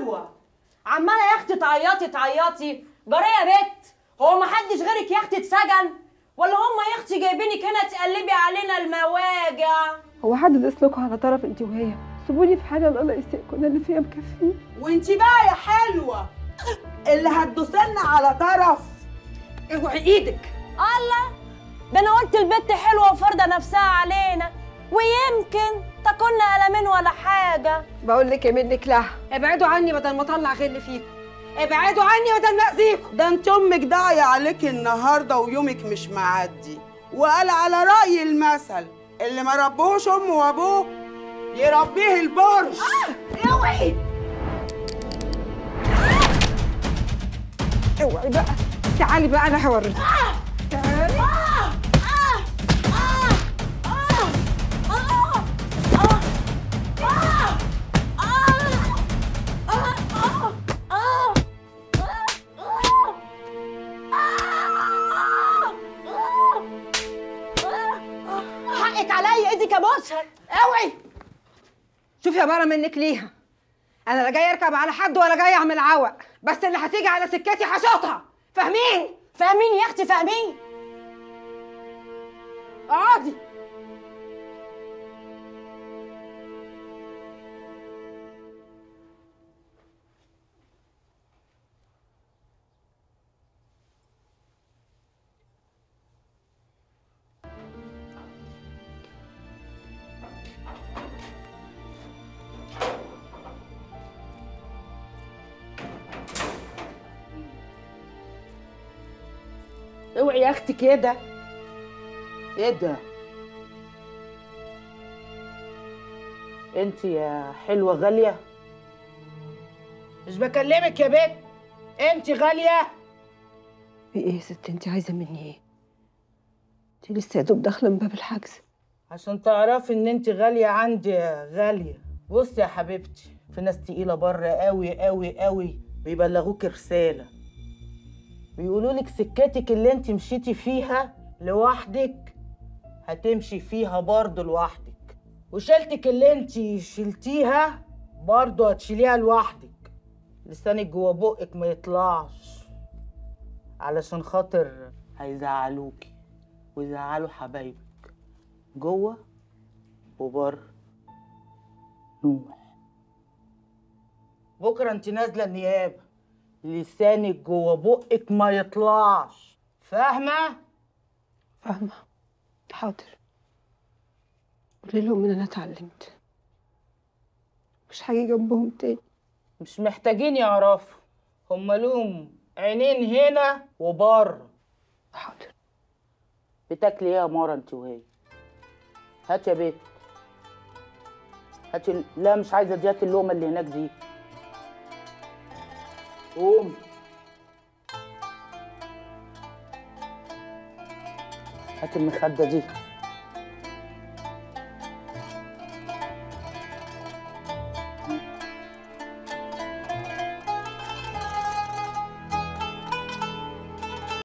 حلوه عماله يا اختي تعيطي تعيطي جرى يا بت هو ما حدش غيرك يا اختي اتسجن ولا هم يا اختي جايبينك هنا تقلبي علينا المواجع هو حد دسلكوا على طرف انت وهي سيبوني في حالي الله يسيئكم انا اللي فيها مكفيه وانتي بقى يا حلوه اللي هتدوسلنا على طرف اوعي ايدك الله ده انا قلت البت حلوه وفارضه نفسها علينا ويمكن تكون قلمين ولا حاجه بقول لك يا منك لا ابعدوا عني بدل ما اطلع غل فيكم ابعدوا عني بدل ما اذيكم ده انت امك داعيه عليك النهارده ويومك مش معدي وقال على راي المثل اللي ما ربوش امه وابوه يربيه البرش اوعي اوعي بقى تعالي بقى انا هوريك تعالي حقك عليا ايدك ابوسها اوعي شوفي يا بره منك ليها انا لا جاي اركب على حد ولا جاي اعمل عوق بس اللي هتيجي على سكتي هشوطها فاهمين فاهمين يا اختي فاهمين اقعدي اوعي يا اختي كده ايه ده انت يا حلوه غاليه مش بكلمك يا بنت انت غاليه في ايه يا ست انت عايزه مني ايه انت لسه يا دوب داخله من باب الحجز عشان تعرفي ان انت غاليه عندي يا غاليه بصي يا حبيبتي في ناس تقيله بره قوي قوي قوي بيبلغوك رساله بيقولوا لك سكتك اللي انت مشيتي فيها لوحدك هتمشي فيها برضه لوحدك وشيلتك اللي انت شلتيها برضه هتشيليها لوحدك لسانك جوا بقك ما يطلعش علشان خاطر هيزعلوكي ويزعلوا حبايبك جوه وبره نوح بكره انت نازله النيابه لسانك جوه بقك ما يطلعش فاهمه فاهمه حاضر قولي لهم ان انا اتعلمت مش هاجي جنبهم تاني مش محتاجين يعرفوا هما لهم عينين هنا وبره حاضر بتاكلي ايه يا مارا انت وهي هات يا بيت هات ال- لا مش عايزه دي هات اللقمه اللي هناك دي قوم هات المخده دي